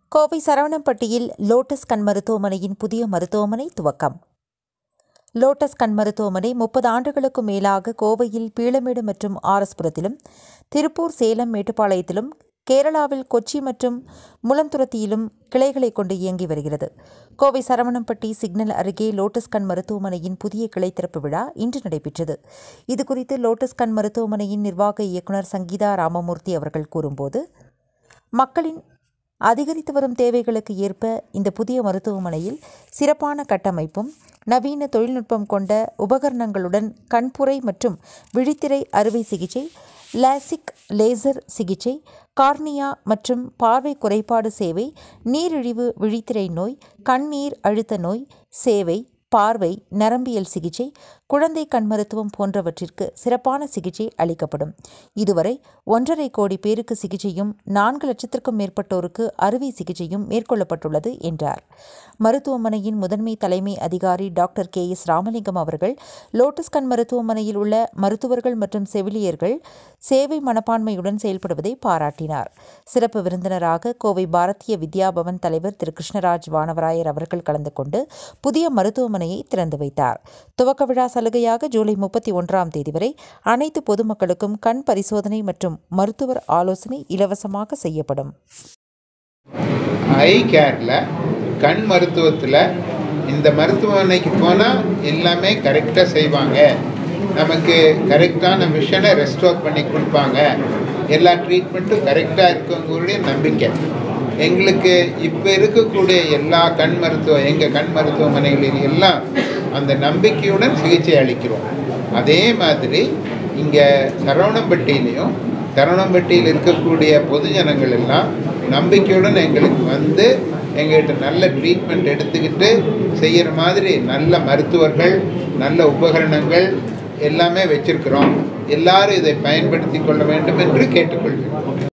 Kovai சரவணம்பட்டியில் lotus கண் மருத்துவமனையின் புதிய மருத்துவமனை துவக்கம் லோட்டஸ் கண் மருத்துவமனை முப்பது ஆண்டுகளுக்கு மேலாக கோவையில் பீளமேடு மற்றும் ஆர்எஸ்புரத்திலும் திருப்பூர் சேலம் மேட்டுப்பாளையத்திலும் கேரளாவில் கொச்சி மற்றும் முளந்துரத்தியிலும் கிளைகளை கொண்டு இயங்கி வருகிறது கோவை சரவணம்பட்டி சிக்னல் அருகே லோட்டஸ் கண் மருத்துவமனையின் புதிய கிளை திறப்பு விழா இன்று நடைபெற்றது இதுகுறித்து லோட்டஸ் கண் மருத்துவமனையின் நிர்வாக இயக்குநர் சங்கீதா ராமமூர்த்தி அவர்கள் கூறும்போது மக்களின் அதிகரித்து வரும் தேவைகளுக்கு ஏற்ப இந்த புதிய மருத்துவமனையில் சிறப்பான கட்டமைப்பும் நவீன தொழில்நுட்பம் கொண்ட உபகரணங்களுடன் கண்புரை மற்றும் விழித்திரை அறுவை சிகிச்சை லாசிக் லேசர் சிகிச்சை கார்னியா மற்றும் பார்வை குறைபாடு சேவை நீரிழிவு விழித்திரை நோய் கண்ணீர் அழுத்த நோய் சேவை பார்வை நரம்பியல் சிகிச்சை குழந்தை கண் மருத்துவம் போன்றவற்றிற்கு சிறப்பான சிகிச்சை அளிக்கப்படும் இதுவரை ஒன்றரை கோடி பேருக்கு சிகிச்சையும் நான்கு லட்சத்திற்கும் மேற்பட்டோருக்கு அறுவை சிகிச்சையும் மேற்கொள்ளப்பட்டுள்ளது என்றார் மருத்துவமனையின் முதன்மை தலைமை அதிகாரி டாக்டர் கே எஸ் ராமலிங்கம் அவர்கள் லோட்டஸ் கண் மருத்துவமனையில் உள்ள மருத்துவர்கள் மற்றும் செவிலியர்கள் சேவை மனப்பான்மையுடன் செயல்படுவதை பாராட்டினார் சிறப்பு விருந்தினராக கோவை பாரதிய வித்யா பவன் தலைவர் திரு கிருஷ்ணராஜ் வானவராயர் அவர்கள் கலந்து கொண்டு புதிய மருத்துவமனையை திறந்து வைத்தார் துவக்க விழா சலுகையாக ஜூலை முப்பத்தி ஒன்றாம் தேதி வரை அனைத்து பொதுமக்களுக்கும் கண் பரிசோதனை மற்றும் மருத்துவர் ஆலோசனை இலவசமாக செய்யப்படும் ஐ கேரில் கண் மருத்துவத்தில் இந்த மருத்துவமனைக்கு போனால் எல்லாமே கரெக்டாக செய்வாங்க நமக்கு கரெக்டான மிஷனை ரெஸ்டோர் பண்ணி கொடுப்பாங்க எல்லா ட்ரீட்மெண்ட்டும் கரெக்டாக இருக்குங்களுடைய நம்பிக்கை எங்களுக்கு இப்போ இருக்கக்கூடிய எல்லா கண் மருத்துவ எங்கள் கண் மருத்துவமனைகளில் எல்லாம் அந்த நம்பிக்கையுடன் சிகிச்சை அளிக்கிறோம் அதே மாதிரி இங்கே சரவணம்பட்டியிலையும் சரவணம்பட்டியில் இருக்கக்கூடிய பொதுஜனங்கள் எல்லாம் நம்பிக்கையுடன் எங்களுக்கு வந்து எங்கள்கிட்ட நல்ல ட்ரீட்மெண்ட் எடுத்துக்கிட்டு செய்கிற மாதிரி நல்ல மருத்துவர்கள் நல்ல உபகரணங்கள் எல்லாமே வச்சிருக்கிறோம் எல்லாரும் இதை பயன்படுத்தி கொள்ள வேண்டும் என்று கேட்டுக்கொள்கிறோம்